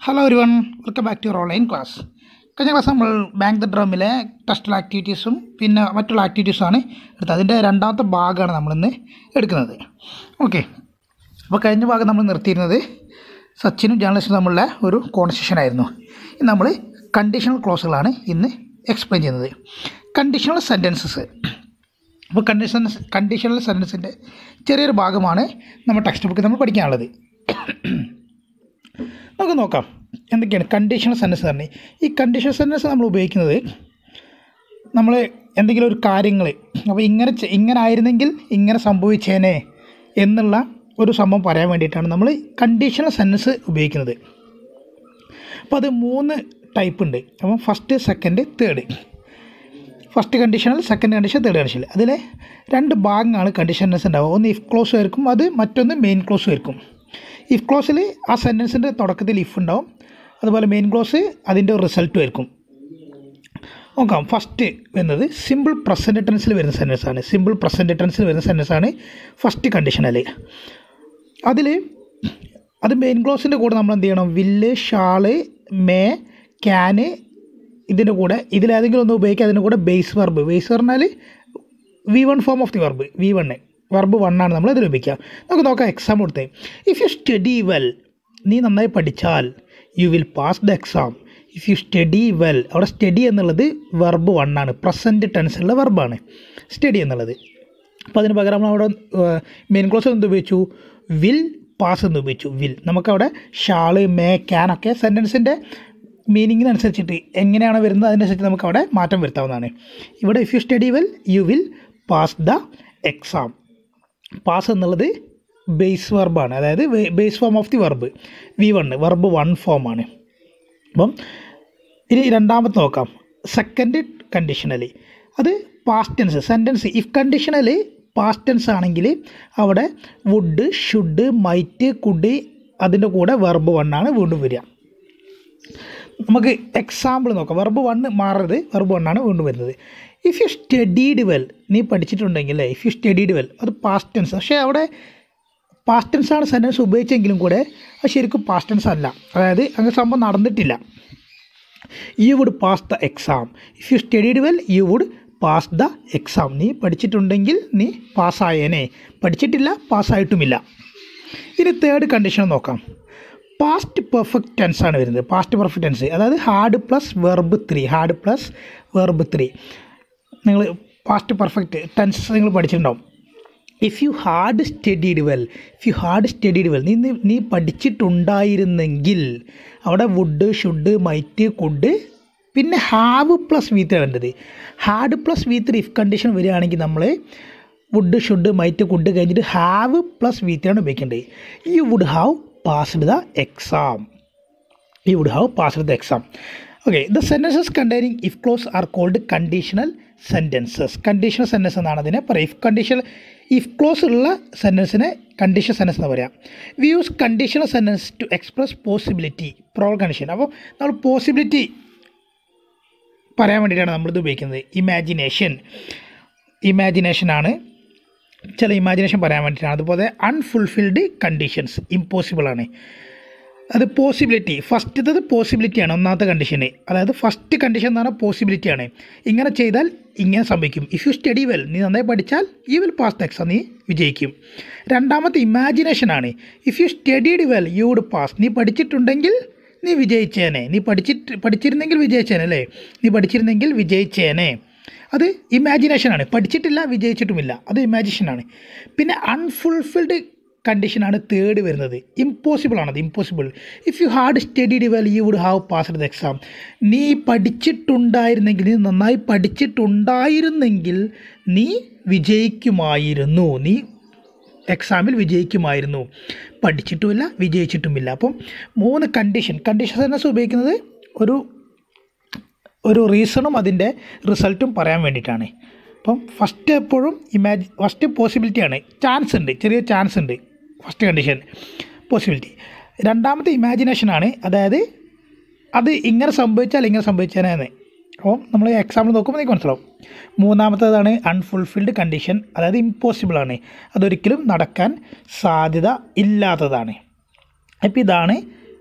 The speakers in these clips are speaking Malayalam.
ഹലോ ഒരു one welcome back to your online class കഴിഞ്ഞ ക്ലാസ് നമ്മൾ ബാങ്ക് ദ ഡ്രമ്മിലെ ടെസ്റ്റൽ ആക്ടിവിറ്റീസും പിന്നെ മറ്റുള്ള ആക്ടിവിറ്റീസുമാണ് എടുത്തത് അതിൻ്റെ രണ്ടാമത്തെ ഭാഗമാണ് നമ്മളിന്ന് എടുക്കുന്നത് ഓക്കെ അപ്പോൾ കഴിഞ്ഞ ഭാഗം നമ്മൾ നിർത്തിയിരുന്നത് സച്ചിനും ജേർണലിസ്റ്റും തമ്മിലുള്ള ഒരു കോൺവെർസേഷൻ ആയിരുന്നു ഇന്ന് നമ്മൾ കണ്ടീഷണൽ ക്ലോസുകളാണ് ഇന്ന് എക്സ്പ്ലെയിൻ ചെയ്യുന്നത് കണ്ടീഷണൽ സെൻറ്റൻസസ് അപ്പോൾ കണ്ടീഷൻ കണ്ടീഷണൽ സെൻറ്റൻസിൻ്റെ ചെറിയൊരു ഭാഗമാണ് നമ്മൾ ടെക്സ്റ്റ് ബുക്കിൽ നമ്മൾ പഠിക്കാനുള്ളത് നമുക്ക് നോക്കാം എന്തൊക്കെയാണ് കണ്ടീഷണൽ സെൻറ്റൻസ് തന്നെ ഈ കണ്ടീഷണൽ സെൻറ്റൻസ് നമ്മൾ ഉപയോഗിക്കുന്നത് നമ്മൾ എന്തെങ്കിലും ഒരു കാര്യങ്ങൾ അപ്പോൾ ഇങ്ങനെ ചെ- ഇങ്ങനെ ആയിരുന്നെങ്കിൽ ഇങ്ങനെ സംഭവിച്ചേനെ എന്നുള്ള ഒരു സംഭവം പറയാൻ വേണ്ടിയിട്ടാണ് നമ്മൾ കണ്ടീഷണൽ സെൻറ്റൻസ് ഉപയോഗിക്കുന്നത് അപ്പോൾ അത് മൂന്ന് ടൈപ്പ് ഉണ്ട് അപ്പം first second third first conditional second condition third conditional അതിൽ രണ്ട് ഭാഗങ്ങളാണ് കണ്ടീഷൻസ് ഉണ്ടാവുക ഒന്ന് ഇഫ് ക്ലോസ് ആയിരിക്കും അത് മറ്റൊന്ന് മെയിൻ ക്ലോസ് ആയിരിക്കും ഇഫ് ക്ലോസിൽ ആ സെൻറ്റൻസിൻ്റെ തുടക്കത്തിൽ ഇഫ് ഉണ്ടാവും അതുപോലെ മെയിൻ ക്ലോസ് അതിൻ്റെ റിസൾട്ടും ആയിരിക്കും നോക്കാം ഫസ്റ്റ് വരുന്നത് സിമ്പിൾ പ്രസൻറ്റ് ടെൻസിൽ വരുന്ന സെൻറ്റൻസ് ആണ് സിമ്പിൾ പ്രസൻറ്റ് ടെൻസിൽ വരുന്ന സെൻറ്റൻസ് ആണ് ഫസ്റ്റ് കണ്ടീഷണൽ അതിൽ അത് മെയിൻ ക്ലോസിൻ്റെ കൂടെ നമ്മൾ എന്ത് ചെയ്യണം വില്ല് ഷാള് മേ ക്യാന് ഇതിൻ്റെ കൂടെ ഇതിലേതെങ്കിലും ഒന്ന് ഉപയോഗിക്കുക അതിൻ്റെ കൂടെ ബേസ് വെർബ് ബേസ് പറഞ്ഞാൽ V one form of the verb V one verb വണ്ണാണ് നമ്മൾ ഇതിൽ ഉപയോഗിക്കുക നമുക്ക് നോക്കാം എക്സാം കൊടുത്തേ ഇഫ് യു സ്റ്റഡി വെൽ നീ നന്നായി പഠിച്ചാൽ you will pass the exam if you study well അവിടെ സ്റ്റഡി എന്നുള്ളത് വെർബ് വണ്ണാണ് പ്രസൻറ്റ് ടെൻസുള്ള വെർബാണ് സ്റ്റഡി എന്നുള്ളത് അപ്പോൾ അതിന് പകരം നമ്മൾ അവിടെ മെയിൻ ക്ലോസ് എന്ത് ഉപയോഗിച്ചു വിൽ പാസ് എന്ന് ഉപയോഗിച്ചു വിൽ നമുക്കവിടെ ഷാള് മേ ക്യാൻ ഒക്കെ സെൻറ്റൻസിൻ്റെ മീനിങ്ങിനനുസരിച്ചിട്ട് എങ്ങനെയാണ് വരുന്നത് അതിനനുസരിച്ച് നമുക്ക് അവിടെ മാറ്റം വരുത്താവുന്നതാണ് ഇവിടെ if you study well you will pass the exam pass എന്നുള്ളത് ബേസ് വെർബാണ് അതായത് base form of the verb V one verb one ഫോമാണ് അപ്പം ഇനി രണ്ടാമത്തെ നോക്കാം സെക്കൻഡ് കണ്ടീഷണലി അത് past tense sentence if conditional past tense ആണെങ്കിൽ അവിടെ വുഡ് ഷുഡ് മൈറ്റ് കുഡ് അതിൻ്റെ കൂടെ വെർബ് വണ്ണാണ് വീണ്ടും വരിക നമുക്ക് എക്സാമ്പിൾ നോക്കാം വെർബ് വണ്ണ് മാറരുത് വെർബ് വണ്ണാണ് വീണ്ടും വരുന്നത് ഇഫ് യു സ്റ്റഡീഡ് വെൽ നീ പഠിച്ചിട്ടുണ്ടെങ്കിൽ ഇഫ് യു സ്റ്റഡീഡ് വെൽ അത് പാസ്റ്റ് ടെൻസ് പക്ഷേ അവിടെ പാസ്റ്റ് ടെൻസ് ആണ് സെൻറ്റൻസ് ഉപയോഗിച്ചെങ്കിലും കൂടെ അത് ശരിക്കും പാസ്റ്റ് ടെൻസ് അല്ല അതായത് അങ്ങനെ സംഭവം നടന്നിട്ടില്ല you would pass the exam if you studied well you would pass the exam നീ പഠിച്ചിട്ടുണ്ടെങ്കിൽ നീ പാസ്സായേനെ പഠിച്ചിട്ടില്ല പാസ്സായിട്ടുമില്ല ഇനി തേർഡ് കണ്ടീഷൻ നോക്കാം പാസ്റ്റ് പെർഫെക്റ്റ് ടെൻസ് ആണ് വരുന്നത് പാസ്റ്റ് പെർഫെക്റ്റ് ടെൻസ് അതായത് had plus verb three had plus verb three നിങ്ങൾ പാസ്റ്റ് പെർഫെക്റ്റ് ടെൻസ് നിങ്ങൾ പഠിച്ചിട്ടുണ്ടാവും if you had studied well if you had studied well നീ നീ- നീ പഠിച്ചിട്ടുണ്ടായിരുന്നെങ്കിൽ അവിടെ വുഡ് ഷുഡ് മൈറ്റ് കുഡ് പിന്നെ ഹാവ് പ്ലസ് വി ത്രീ വേണ്ടത് had plus V three if condition വരികയാണെങ്കിൽ നമ്മൾ വുഡ് ഷുഡ് മൈറ്റ് കുഡ് കഴിഞ്ഞിട്ട് ഹാവ് പ്ലസ് വി ത്രീ ആണ് ഉപയോഗിക്കേണ്ടത് you would have passed the exam you would have passed the exam. Okay, the sentences containing if clause are called conditional sentences. Conditional sentence എന്നാണ് അതിനെ പറയുക ഇഫ് കണ്ടീഷണൽ ഇഫ് ക്ലോസ് ഉള്ള സെൻറ്റൻസിനെ കണ്ടീഷണൽ സെൻറ്റൻസ് എന്ന് പറയാം we use conditional sentence to express possibility പ്രോൾ കണ്ടീഷൻ അപ്പോൾ നമ്മൾ പോസിബിലിറ്റി പറയാൻ വേണ്ടിയിട്ടാണ് നമ്മളിത് ഉപയോഗിക്കുന്നത് ഇമാജിനേഷൻ ഇമാജിനേഷനാണ് ചില ഇമാജിനേഷൻ പറയാൻ വേണ്ടിയിട്ടാണ് അതുപോലെ അൺഫുൾഫിൽഡ് കണ്ടീഷൻസ് ഇമ്പോസിബിൾ ആണ് അത് പോസിബിലിറ്റി ഫസ്റ്റത്തത് പോസിബിലിറ്റിയാണ് ഒന്നാമത്തെ കണ്ടീഷന് അതായത് ഫസ്റ്റ് കണ്ടീഷൻ എന്ന് പറഞ്ഞാൽ പോസിബിലിറ്റിയാണ് ഇങ്ങനെ ചെയ്താൽ ഇങ്ങനെ സംഭവിക്കും ഇഫ് യു സ്റ്റഡി വെൽ നീ നന്നായി പഠിച്ചാൽ you will pass the exam നീ വിജയിക്കും രണ്ടാമത്തെ ഇമാജിനേഷനാണ് if you studied well you would pass നീ പഠിച്ചിട്ടുണ്ടെങ്കിൽ നീ വിജയിച്ചേനെ നീ പഠിച്ചിട്ട് പഠിച്ചിരുന്നെങ്കിൽ വിജയിച്ചേനെ അല്ലേ നീ പഠിച്ചിരുന്നെങ്കിൽ വിജയിച്ചേനെ അത് ഇമാജിനേഷനാണ് പഠിച്ചിട്ടില്ല വിജയിച്ചിട്ടുമില്ല അത് ഇമാജിനേഷനാണ് പിന്നെ അൺഫുൾഫിൽഡ് കണ്ടീഷനാണ് തേർഡ് വരുന്നത് ഇമ്പോസിബിൾ ആണത് impossible if you had studied well you would have passed the exam നീ പഠിച്ചിട്ടുണ്ടായിരുന്നെങ്കിൽ നീ നന്നായി പഠിച്ചിട്ടുണ്ടായിരുന്നെങ്കിൽ നീ വിജയിക്കുമായിരുന്നു നീ എക്സാമിൽ വിജയിക്കുമായിരുന്നു പഠിച്ചിട്ടുമില്ല വിജയിച്ചിട്ടുമില്ല അപ്പം മൂന്ന് കണ്ടീഷൻ കണ്ടീഷൻ സെൻറ്റൻസ് ഉപയോഗിക്കുന്നത് ഒരു ഒരു റീസണും അതിൻ്റെ റിസൾട്ടും പറയാൻ വേണ്ടിയിട്ടാണ് അപ്പം ഫസ്റ്റ് എപ്പോഴും ഇമാജി ഫസ്റ്റ് പോസിബിലിറ്റിയാണ് ചാൻസ് ഉണ്ട് ചെറിയ ചാൻസ് ഉണ്ട് ഫസ്റ്റ് കണ്ടീഷൻ പോസിബിലിറ്റി രണ്ടാമത്തെ ഇമാജിനേഷനാണ് അതായത് അത് ഇങ്ങനെ സംഭവിച്ചാൽ ഇങ്ങനെ സംഭവിച്ചേനെ അപ്പോൾ നമ്മൾ എക്സാമ്പിൾ നോക്കുമ്പോൾ നിങ്ങൾക്ക് മനസ്സിലാവും മൂന്നാമത്തേതാണ് അൺഫുൾഫിൽഡ് കണ്ടീഷൻ അതായത് ഇമ്പോസിബിൾ ആണ് അതൊരിക്കലും നടക്കാൻ സാധ്യത ഇല്ലാത്തതാണ് അപ്പോൾ ഇതാണ്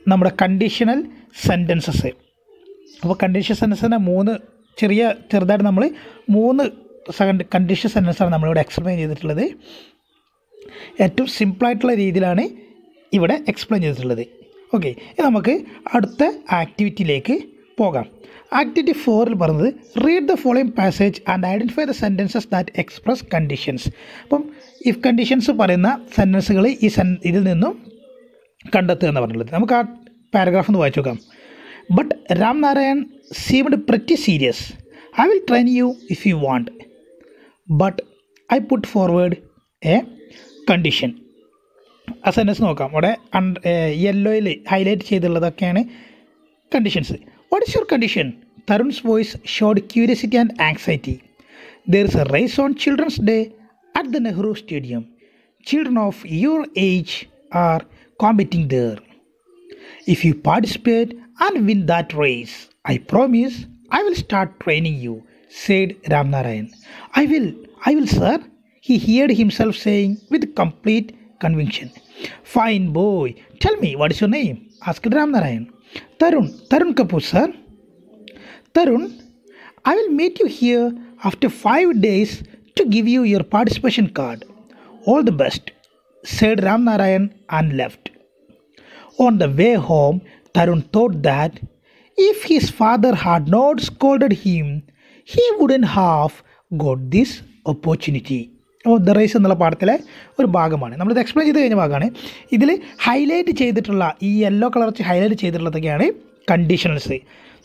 നമ്മുടെ കണ്ടീഷണൽ സെൻറ്റൻസസ് അപ്പോൾ കണ്ടീഷൻ സെൻറ്റൻസിൻ്റെ മൂന്ന് ചെറിയ ചെറുതായിട്ട് നമ്മൾ മൂന്ന് കണ്ടീഷൻ സെൻറ്റൻസാണ് നമ്മളിവിടെ എക്സ്പ്ലെയിൻ ചെയ്തിട്ടുള്ളത് ഏറ്റവും സിമ്പിളായിട്ടുള്ള രീതിയിലാണ് ഇവിടെ എക്സ്പ്ലെയിൻ ചെയ്തിട്ടുള്ളത് ഓക്കെ ഇനി നമുക്ക് അടുത്ത ആക്ടിവിറ്റിയിലേക്ക് പോകാം ആക്ടിവിറ്റി ഫോറിൽ പറഞ്ഞത് read the following passage and identify the sentences that express conditions അപ്പം ഇഫ് കണ്ടീഷൻസ് പറയുന്ന സെൻറ്റൻസുകൾ ഈ സെൻ ഇതിൽ നിന്നും കണ്ടെത്തുക എന്ന് പറഞ്ഞിട്ടുള്ളത് നമുക്ക് ആ പാരഗ്രാഫ് ഒന്ന് വായിച്ചു നോക്കാം but Ram Narayan seemed pretty serious I will train you if you want but I put forward a condition ആ സെൻറ്റൻസ് നോക്കാം അവിടെ യെല്ലോയിൽ ഹൈലൈറ്റ് ചെയ്തുള്ളതൊക്കെയാണ് conditions what is your condition Tarun's voice showed curiosity and anxiety there is a race on children's day at the Nehru stadium children of your age are competing there If you participate and win that race, I promise I will start training you, said Ramnarayan. I will, I will, sir, he heard himself saying with complete conviction. Fine boy, tell me what is your name? asked Ramnarayan. Tarun, Tarun Kapoor, sir. Tarun, I will meet you here after five days to give you your participation card. All the best, said Ramnarayan and left. On the way home, Tarun thought that if his father had not scolded him, he wouldn't have got this opportunity. Oh the race എന്നുള്ള പാഠത്തിലെ ഒരു ഭാഗമാണ് നമ്മളിത് എക്സ്പ്ലെയിൻ ചെയ്ത് കഴിഞ്ഞ ഭാഗമാണ് ഇതിൽ ഹൈലൈറ്റ് ചെയ്തിട്ടുള്ള ഈ യെല്ലോ കളർ വെച്ച് ഹൈലൈറ്റ് ചെയ്തിട്ടുള്ളതൊക്കെയാണ് കണ്ടീഷണൽസ്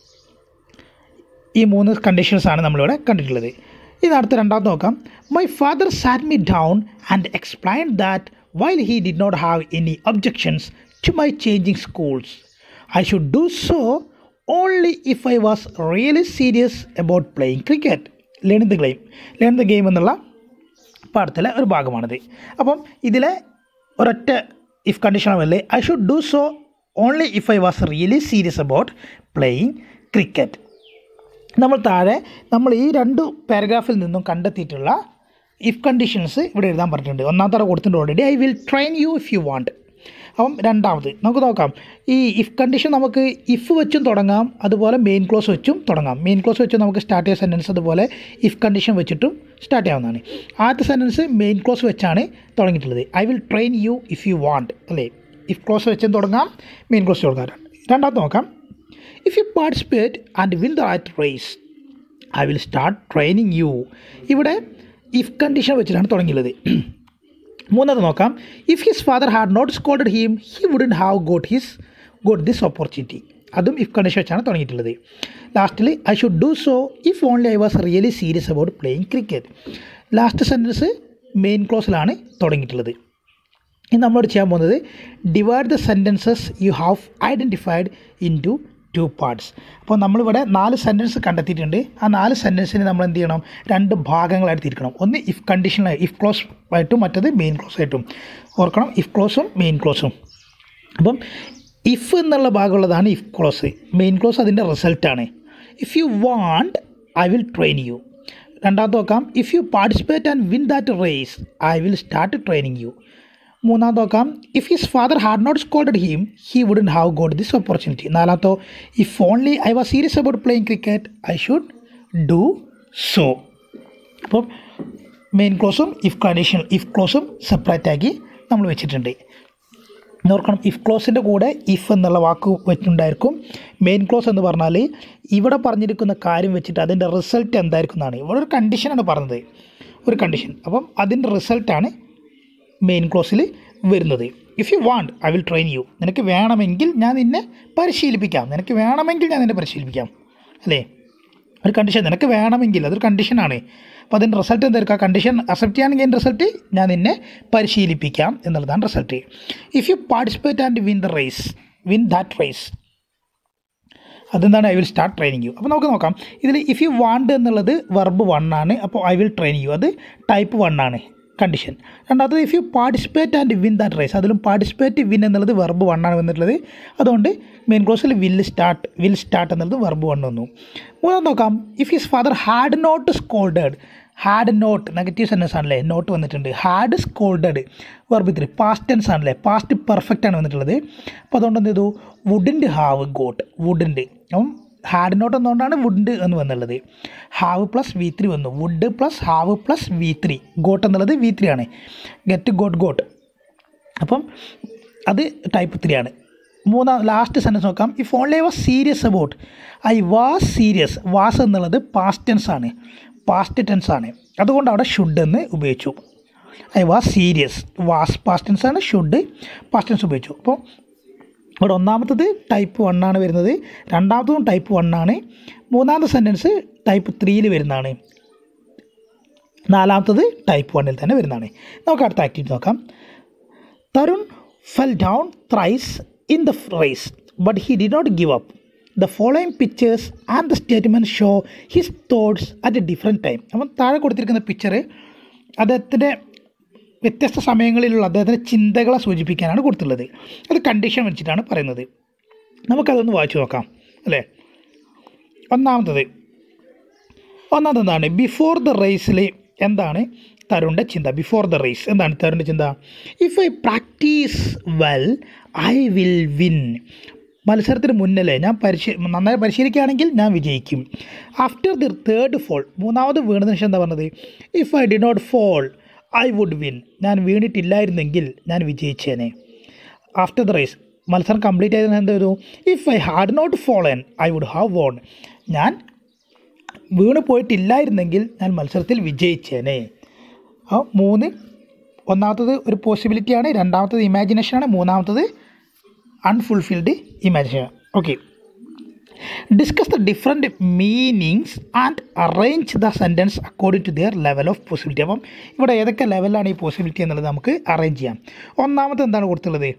ഈ മൂന്ന് കണ്ടീഷൻസ് ആണ് നമ്മളിവിടെ കണ്ടിട്ടുള്ളത് ഇത് അടുത്ത രണ്ടാമത് നോക്കാം my father sat me down and explain that while he did not have any objections to my changing schools. I should do so only if I was really serious about playing cricket. Learn the game learn the game എന്നുള്ള പാഠത്തിലെ ഒരു ഭാഗമാണിത് അപ്പം ഇതിലെ ഒരൊറ്റ ഇഫ് കണ്ടീഷൻ ആവല്ലേ I should do so only if I was really serious about playing cricket നമ്മൾ താഴെ നമ്മൾ ഈ രണ്ട് പാരഗ്രാഫിൽ നിന്നും കണ്ടെത്തിയിട്ടുള്ള ഇഫ് കണ്ടീഷൻസ് ഇവിടെ എഴുതാൻ പറഞ്ഞിട്ടുണ്ട് ഒന്നാമത്തെ കൊടുത്തിട്ടുണ്ട് already I will train you if you want അപ്പം രണ്ടാമത് നമുക്ക് നോക്കാം ഈ ഇഫ് കണ്ടീഷൻ നമുക്ക് ഇഫ് വെച്ചും തുടങ്ങാം അതുപോലെ മെയിൻ ക്ലോസ് വെച്ചും തുടങ്ങാം മെയിൻ ക്ലോസ് വെച്ച് നമുക്ക് സ്റ്റാർട്ട് ചെയ്യുന്ന സെൻറ്റൻസ് അതുപോലെ ഇഫ് കണ്ടീഷൻ വെച്ചിട്ടും സ്റ്റാർട്ട് ചെയ്യാവുന്നതാണ് ആദ്യത്തെ സെൻറ്റൻസ് മെയിൻ ക്ലോസ് വെച്ചാണ് തുടങ്ങിയിട്ടുള്ളത് I will train you if you want അല്ലേ ഇഫ് ക്ലോസ് വെച്ചും തുടങ്ങാം മെയിൻ ക്ലോസ് തുടങ്ങാം രണ്ടാമത്തെ നോക്കാം if you participate and win the right race I will start training you ഇവിടെ ഇഫ് കണ്ടീഷൻ വെച്ചിട്ടാണ് തുടങ്ങിയുള്ളത് മൂന്നാമത് നോക്കാം if his father had not scold him he wouldn't have got his got this opportunity അതും ഇഫ് കണ്ടീഷൻ വെച്ചാണ് തുടങ്ങിയിട്ടുള്ളത് ലാസ്റ്റിൽ I should do so if only I was really serious about playing cricket last sentence main ക്ലോസിലാണ് തുടങ്ങിയിട്ടുള്ളത് ഇനി നമ്മളോട് ചെയ്യാൻ പോകുന്നത് divide the sentences you have identified into two parts അപ്പോൾ നമ്മളിവിടെ നാല് സെൻറ്റൻസ് കണ്ടെത്തിയിട്ടുണ്ട് ആ നാല് സെൻറ്റൻസിന് നമ്മൾ എന്ത് ചെയ്യണം രണ്ട് ഭാഗങ്ങളായിട്ട് തിരിക്കണം ഒന്ന് ഇഫ് കണ്ടീഷണൽ ഇഫ് ക്ലോസ് ആയിട്ടും മറ്റത് മെയിൻ ക്ലോസ് ആയിട്ടും ഓർക്കണം ഇഫ് ക്ലോസും മെയിൻ ക്ലോസും അപ്പം ഇഫ് എന്നുള്ള ഭാഗമുള്ളതാണ് ഇഫ് ക്ലോസ് മെയിൻ ക്ലോസ് അതിൻ്റെ റിസൾട്ടാണ് if you want I will train you രണ്ടാമത്തെ നോക്കാം if you participate and win that race I will start training you മൂന്നാമത്തെ നോക്കാം if his father had not scold him he wouldn't have got this opportunity നാലാമത്തോ if only I was serious about playing cricket I should do so അപ്പം മെയിൻ ക്ലോസും ഇഫ് കണ്ടീഷൻ ഇഫ് ക്ലോസും സെപ്പറേറ്റ് ആക്കി നമ്മൾ വെച്ചിട്ടുണ്ട് ഓർക്കണം ഇഫ് ക്ലോസിൻ്റെ കൂടെ ഇഫ് എന്നുള്ള വാക്ക് വെച്ചിട്ടുണ്ടായിരിക്കും മെയിൻ ക്ലോസ് എന്ന് പറഞ്ഞാൽ ഇവിടെ പറഞ്ഞിരിക്കുന്ന കാര്യം വെച്ചിട്ട് അതിൻ്റെ റിസൾട്ട് എന്തായിരിക്കും എന്നാണ് ഇവിടെ ഒരു കണ്ടീഷനാണ് പറഞ്ഞത് ഒരു കണ്ടീഷൻ അപ്പം അതിൻ്റെ റിസൾട്ടാണ് മെയിൻ ക്ലോസിൽ വരുന്നത് if you want I will train you നിനക്ക് വേണമെങ്കിൽ ഞാൻ നിന്നെ പരിശീലിപ്പിക്കാം നിനക്ക് വേണമെങ്കിൽ ഞാൻ നിന്നെ പരിശീലിപ്പിക്കാം അല്ലേ ഒരു കണ്ടീഷൻ നിനക്ക് വേണമെങ്കിൽ അതൊരു കണ്ടീഷനാണ് അപ്പോൾ അതിൻ്റെ റിസൾട്ട് എന്തായിരിക്കും ആ കണ്ടീഷൻ അക്സെപ്റ്റ് ചെയ്യുകയാണെങ്കിൽ അതിൻ്റെ റിസൾട്ട് ഞാൻ നിന്നെ പരിശീലിപ്പിക്കാം എന്നുള്ളതാണ് result if you participate and win the race win that race അതെന്താണ് I will start training you അപ്പോൾ നമുക്ക് നോക്കാം ഇതിൽ ഇഫ് യു വാണ്ട് എന്നുള്ളത് വെർബ് വൺ ആണ് അപ്പോൾ ഐ വിൽ ട്രെയിൻ യു അത് ടൈപ്പ് വൺ ആണ് കണ്ടീഷൻ രണ്ടാമത്തത് if you participate and win that race അതിലും പാർട്ടിസിപ്പേറ്റ് വിൻ എന്നുള്ളത് വെർബ് വൺ ആണ് വന്നിട്ടുള്ളത് അതുകൊണ്ട് മെയിൻ ക്ലോസിൽ വിൽ സ്റ്റാർട്ട് വിൽ സ്റ്റാർട്ട് എന്നുള്ളത് വെർബ് വൺ വന്നു മൂന്നാം നോക്കാം if his father had not scolded had not negative sentence ആണല്ലേ നോട്ട് വന്നിട്ടുണ്ട് had scolded verb three past tense ആണല്ലേ പാസ്റ്റ് പെർഫെക്റ്റ് ആണ് വന്നിട്ടുള്ളത് അപ്പോൾ അതുകൊണ്ട് എന്ത് ചെയ്തു വുഡിൻ്റെ ഹാവ് ഗോട്ട് വുഡിൻ്റെ അപ്പം ഹാഡ് നോട്ട് എന്നുകൊണ്ടാണ് വുഡ് എന്ന് വന്നുള്ളത് ഹാവ് പ്ലസ് വി ത്രീ വന്നു would plus have plus V three got എന്നുള്ളത് വി ത്രീ ആണ് ഗെറ്റ് ഗോട്ട് ഗോട്ട് അപ്പം അത് ടൈപ്പ് ത്രീ ആണ് മൂന്നാം ലാസ്റ്റ് സെൻറ്റൻസ് നോക്കാം if only was serious about I was serious was എന്നുള്ളത് പാസ്റ്റ് ടെൻസ് ആണ് പാസ്റ്റ് ടെൻസ് ആണ് അതുകൊണ്ട് അവിടെ ഷുഡ് എന്ന് ഉപയോഗിച്ചു I was serious was past tense ആണ് ഷുഡ് പാസ്റ്റ് ടെൻസ് ഉപയോഗിച്ചു അപ്പോൾ ഇവിടെ ഒന്നാമത്തത് ടൈപ്പ് വൺ ആണ് വരുന്നത് രണ്ടാമത്തതും ടൈപ്പ് വൺ ആണ് മൂന്നാമത്തെ സെൻറ്റൻസ് ടൈപ്പ് ത്രീയിൽ വരുന്നതാണ് നാലാമത്തത് ടൈപ്പ് വണ്ണിൽ തന്നെ വരുന്നതാണ് നമുക്ക് അടുത്ത ആക്ടിവിറ്റി നോക്കാം Tarun fell down thrice in the race but he did not give up the following pictures and the statement show his thoughts at a different time അപ്പം താഴെ കൊടുത്തിരിക്കുന്ന പിക്ചർ അദ്ദേഹത്തിൻ്റെ വ്യത്യസ്ത സമയങ്ങളിലുള്ള അദ്ദേഹത്തിൻ്റെ ചിന്തകളെ സൂചിപ്പിക്കാനാണ് കൊടുത്തുള്ളത് അത് കണ്ടീഷൻ വെച്ചിട്ടാണ് പറയുന്നത് നമുക്കതൊന്ന് വായിച്ചു നോക്കാം അല്ലേ ഒന്നാമത്തത് ഒന്നാമത് എന്താണ് ബിഫോർ ദ റേസിൽ എന്താണ് തരുണിൻ്റെ ചിന്ത ബിഫോർ ദ റേസ് എന്താണ് തരുണിൻ്റെ ചിന്ത if I practise well I will win മത്സരത്തിന് മുന്നല്ലേ ഞാൻ പരിശീ നന്നായി പരിശീലിക്കുകയാണെങ്കിൽ ഞാൻ വിജയിക്കും ആഫ്റ്റർ ദി തേർഡ് ഫോൾ മൂന്നാമത് വീണതിന് ശേഷം എന്താ പറഞ്ഞത് if I did not fall I would win ഞാൻ വീണിട്ടില്ലായിരുന്നെങ്കിൽ ഞാൻ വിജയിച്ചേനെ ആഫ്റ്റർ ദ റേസ് മത്സരം കംപ്ലീറ്റ് ചെയ്തതിന് എന്ത് ചെയ്തു if I had not fallen I would have won ഞാൻ വീണ് പോയിട്ടില്ലായിരുന്നെങ്കിൽ ഞാൻ മത്സരത്തിൽ വിജയിച്ചേനെ ആ മൂന്ന് ഒന്നാമത്തത് ഒരു പോസിബിലിറ്റിയാണ് രണ്ടാമത്തത് ഇമാജിനേഷനാണ് മൂന്നാമത്തത് unfulfilled imagination okay discuss the different meanings and arrange the sentence according to their level of possibility അപ്പം ഇവിടെ ഏതൊക്കെ ലെവലാണ് ഈ പോസിബിലിറ്റി എന്നുള്ളത് നമുക്ക് അറേഞ്ച് ചെയ്യാം ഒന്നാമത് എന്താണ് കൊടുത്തുള്ളത്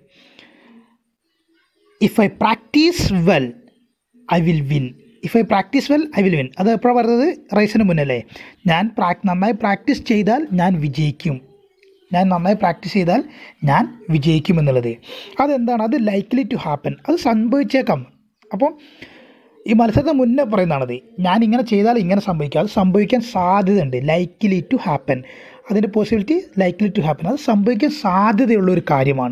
if I practise well I will win if I practise well I will win അത് എപ്പോഴാണ് പറയുന്നത് റേസിന് മുന്നല്ലേ ഞാൻ പ്രാക് നന്നായി പ്രാക്ടീസ് ചെയ്താൽ ഞാൻ വിജയിക്കും ഞാൻ നന്നായി പ്രാക്ടീസ് ചെയ്താൽ ഞാൻ വിജയിക്കും എന്നുള്ളത് അതെന്താണ് അത് ലൈക്ക്ലി ടു ഹാപ്പൻ അത് സംഭവിച്ചേക്കാം അപ്പം ഈ മത്സരത്തിന് മുന്നേ പറയുന്നതാണത് ഞാൻ ഇങ്ങനെ ചെയ്താൽ ഇങ്ങനെ സംഭവിക്കാം അത് സംഭവിക്കാൻ സാധ്യതയുണ്ട് ലൈക്ക്ലി ടു ഹാപ്പൻ അതിൻ്റെ പോസിബിലിറ്റി ലൈക്ക്ലി ടു ഹാപ്പൻ അത് സംഭവിക്കാൻ സാധ്യതയുള്ള ഒരു കാര്യമാണ്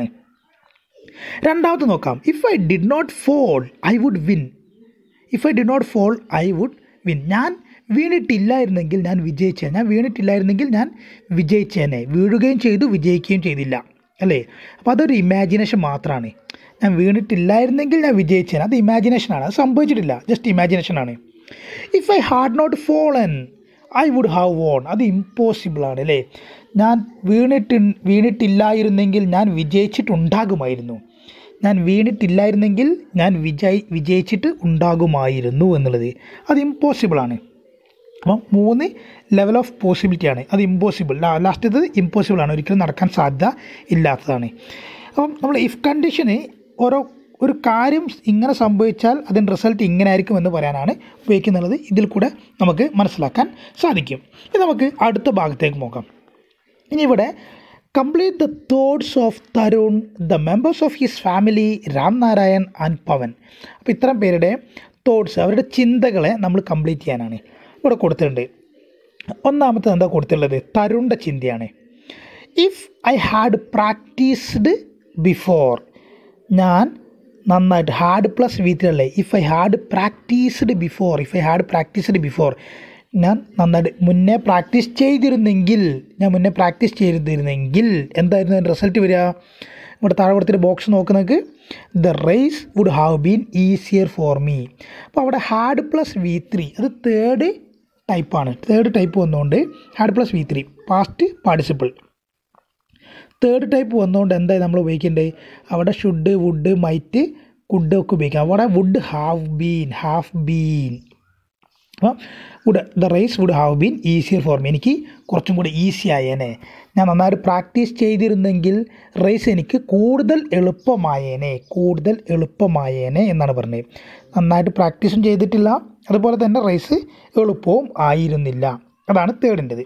രണ്ടാമത് നോക്കാം if I did not fall I would win if I did not fall I would win ഞാൻ വീണിട്ടില്ലായിരുന്നെങ്കിൽ ഞാൻ വിജയിച്ചേ ഞാൻ വീണിട്ടില്ലായിരുന്നെങ്കിൽ ഞാൻ വിജയിച്ചേനെ വീഴുകയും ചെയ്തു വിജയിക്കുകയും ചെയ്തില്ല അല്ലേ അപ്പോൾ അതൊരു ഇമാജിനേഷൻ മാത്രമാണ് ഞാൻ വീണിട്ടില്ലായിരുന്നെങ്കിൽ ഞാൻ വിജയിച്ചേനെ അത് ഇമാജിനേഷനാണ് അത് സംഭവിച്ചിട്ടില്ല ജസ്റ്റ് ഇമാജിനേഷനാണ് if I had not fallen I would have won അത് ഇമ്പോസിബിളാണ് അല്ലേ ഞാൻ വീണിട്ട് വീണിട്ടില്ലായിരുന്നെങ്കിൽ ഞാൻ വിജയിച്ചിട്ടുണ്ടാകുമായിരുന്നു ഞാൻ വീണിട്ടില്ലായിരുന്നെങ്കിൽ ഞാൻ വിജയ് വിജയിച്ചിട്ട് ഉണ്ടാകുമായിരുന്നു എന്നുള്ളത് അത് ഇമ്പോസിബിളാണ് അപ്പം മൂന്ന് ലെവൽ ഓഫ് പോസിബിലിറ്റിയാണ് അത് ഇമ്പോസിബിൾ ലാസ്റ്റത്തത് ഇമ്പോസിബിൾ ആണ് ഒരിക്കലും നടക്കാൻ സാധ്യത ഇല്ലാത്തതാണ് അപ്പം നമ്മൾ ഇഫ് കണ്ടീഷന് ഓരോ ഒരു കാര്യം ഇങ്ങനെ സംഭവിച്ചാൽ അതിൻ്റെ റിസൾട്ട് ഇങ്ങനെ ആയിരിക്കും എന്ന് പറയാനാണ് ഉപയോഗിക്കുന്നുള്ളത് ഇതിൽ കൂടെ നമുക്ക് മനസ്സിലാക്കാൻ സാധിക്കും ഇനി നമുക്ക് അടുത്ത ഭാഗത്തേക്ക് നോക്കാം ഇനി ഇവിടെ complete the thoughts of Tarun the members of his family Ram Narayan and Pavan അപ്പോൾ ഇത്തരം പേരുടെ തോട്ട്സ് അവരുടെ ചിന്തകളെ നമ്മൾ കംപ്ലീറ്റ് ചെയ്യാനാണ് ഇവിടെ കൊടുത്തിട്ടുണ്ട് ഒന്നാമത്തെ എന്താ കൊടുത്തിട്ടുള്ളത് തരുണിൻ്റെ ചിന്തയാണ് if I had practised before ഞാൻ നന്നായിട്ട് ഹാഡ് പ്ലസ് വീത്തിലല്ലേ if I had practised before if I had practised before ഞാൻ നന്നായിട്ട് മുന്നേ പ്രാക്ടീസ് ചെയ്തിരുന്നെങ്കിൽ ഞാൻ മുന്നേ പ്രാക്ടീസ് ചെയ്തിരുന്നെങ്കിൽ എന്തായിരുന്നു അതിൻ്റെ റിസൾട്ട് വരിക ഇവിടെ താഴെ കൊടുത്തിട്ട് ബോക്സ് നോക്കുന്നത് the race would have been easier for me അപ്പോൾ അവിടെ ഹാഡ് പ്ലസ് വി ത്രീ അത് തേർഡ് ടൈപ്പാണ് തേർഡ് ടൈപ്പ് വന്നുകൊണ്ട് had plus V three past participle third type വന്നുകൊണ്ട് എന്തായി നമ്മൾ ഉപയോഗിക്കേണ്ടത് അവിടെ ഷുഡ് വുഡ് മൈറ്റ് കുഡ് ഒക്കെ ഉപയോഗിക്കാം അവിടെ would have been have been അപ്പോൾ would the race would have been easier for me എനിക്ക് കുറച്ചും കൂടി ഈസി ആയേനെ ഞാൻ നന്നായിട്ട് പ്രാക്ടീസ് ചെയ്തിരുന്നെങ്കിൽ റേസ് എനിക്ക് കൂടുതൽ എളുപ്പമായേനെ കൂടുതൽ എളുപ്പമായേനെ എന്നാണ് പറഞ്ഞത് നന്നായിട്ട് പ്രാക്ടീസും ചെയ്തിട്ടില്ല അതുപോലെ തന്നെ റേസ് എളുപ്പവും ആയിരുന്നില്ല അതാണ് തേർഡിൻ്റെത്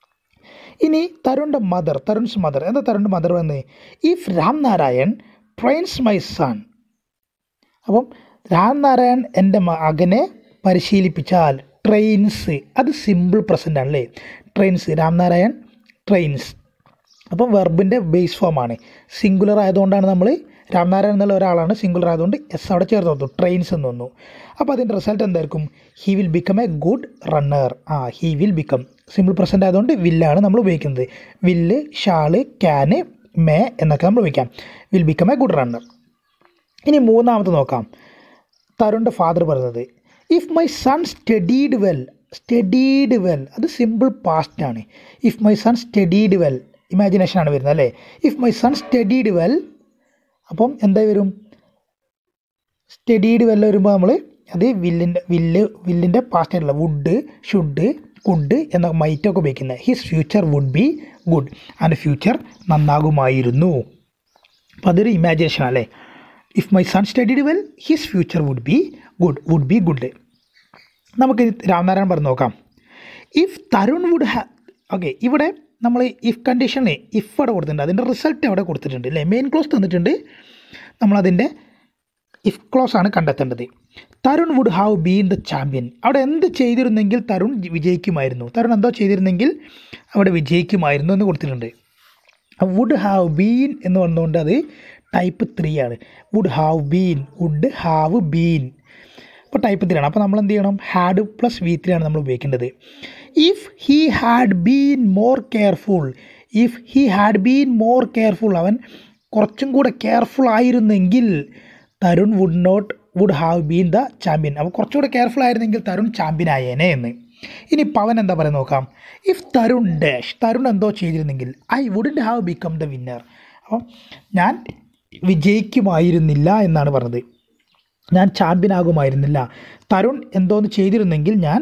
ഇനി തരുണിൻ്റെ മദർ തരുൺസ് മദർ എന്താ തരുണിൻ്റെ മദർ വന്നത് if Ram Narayan trains my son അപ്പം രാം നാരായൺ എൻ്റെ മകനെ പരിശീലിപ്പിച്ചാൽ ട്രെയിൻസ് അത് സിമ്പിൾ പ്രസൻ്റ് ആണല്ലേ ട്രെയിൻസ് രാംനാരായൺ ട്രെയിൻസ് അപ്പം വെർബിൻ്റെ ബേസ് ഫോമാണ് സിംഗുലർ ആയതുകൊണ്ടാണ് നമ്മൾ രാംനാരായൺ എന്നുള്ള ഒരാളാണ് സിംഗുലർ ആയതുകൊണ്ട് എസ് അവിടെ ചേർത്ത് വന്നു ട്രെയിൻസ് എന്ന് വന്നു അപ്പോൾ അതിൻ്റെ റിസൾട്ട് എന്തായിരിക്കും he will become a good runner ആ he will become simple present ആയതുകൊണ്ട് വില്ലാണ് നമ്മൾ ഉപയോഗിക്കുന്നത് വില്ല് ഷാള് ക്യാന് മേ എന്നൊക്കെ നമ്മൾ ഉപയോഗിക്കാം will become a good runner ഇനി മൂന്നാമത്തെ നോക്കാം തരുണിൻ്റെ ഫാദർ പറയുന്നത് if my son studied well studied well അത് സിമ്പിൾ പാസ്റ്റ് ആണ് if my son studied well imagination ആണ് വരുന്നത് അല്ലേ if my son studied well അപ്പം എന്തായി വരും സ്റ്റഡീഡ് വെൽ വരുമ്പോൾ നമ്മൾ അത് വില്ലിൻ്റെ വില്ല് വില്ലിൻ്റെ പാസ്റ്റ് ആയിട്ടുള്ള വുഡ് ഷുഡ് കുഡ് എന്ന മൈറ്റൊക്കെ ഉപയോഗിക്കുന്നത് his future would be good and future നന്നാകുമായിരുന്നു അപ്പോൾ അതൊരു ഇമാജിനേഷൻ അല്ലേ if my son studied well his future would be good would be good നമുക്ക് രാമനാരായണൻ പറഞ്ഞ് നോക്കാം ഇഫ് തരുൺ വുഡ് ഹാ ഓക്കെ ഇവിടെ നമ്മൾ ഇഫ് കണ്ടീഷനിൽ ഇഫ് അവിടെ കൊടുത്തിട്ടുണ്ട് അതിൻ്റെ റിസൾട്ട് അവിടെ കൊടുത്തിട്ടുണ്ട് അല്ലേ മെയിൻ ക്ലോസ് തന്നിട്ടുണ്ട് നമ്മളതിൻ്റെ ഇഫ് ക്ലോസ് ആണ് കണ്ടെത്തേണ്ടത് Tarun would have been the champion അവിടെ എന്ത് ചെയ്തിരുന്നെങ്കിൽ തരുൺ വിജയിക്കുമായിരുന്നു തരുൺ എന്തോ ചെയ്തിരുന്നെങ്കിൽ അവിടെ വിജയിക്കുമായിരുന്നു എന്ന് കൊടുത്തിട്ടുണ്ട് വുഡ് ഹാവ് ബീൻ എന്ന് പറഞ്ഞുകൊണ്ട് അത് ടൈപ്പ് ത്രീ ആണ് would have been would have been അപ്പോൾ ടൈപ്പ് ത്രീ ആണ് അപ്പോൾ നമ്മൾ എന്ത് ചെയ്യണം ഹാഡ് പ്ലസ് വി ത്രീ ആണ് നമ്മൾ ഉപയോഗിക്കേണ്ടത് if he had been more careful if he had been more careful അവൻ കുറച്ചും കൂടെ കെയർഫുൾ ആയിരുന്നെങ്കിൽ Tarun would not would have been the champion അപ്പോൾ കുറച്ചുകൂടെ കെയർഫുൾ ആയിരുന്നെങ്കിൽ തരുൺ ചാമ്പ്യൻ ആയേനെ എന്ന് ഇനി പവൻ എന്താ പറയുക നോക്കാം ഇഫ് തരുൺ ഡാഷ് തരുൺ എന്തോ ചെയ്തിരുന്നെങ്കിൽ I wouldn't have become the winner അപ്പം ഞാൻ വിജയിക്കുമായിരുന്നില്ല എന്നാണ് പറഞ്ഞത് ഞാൻ ചാമ്പ്യൻ ആകുമായിരുന്നില്ല തരുൺ എന്തോന്ന് ചെയ്തിരുന്നെങ്കിൽ ഞാൻ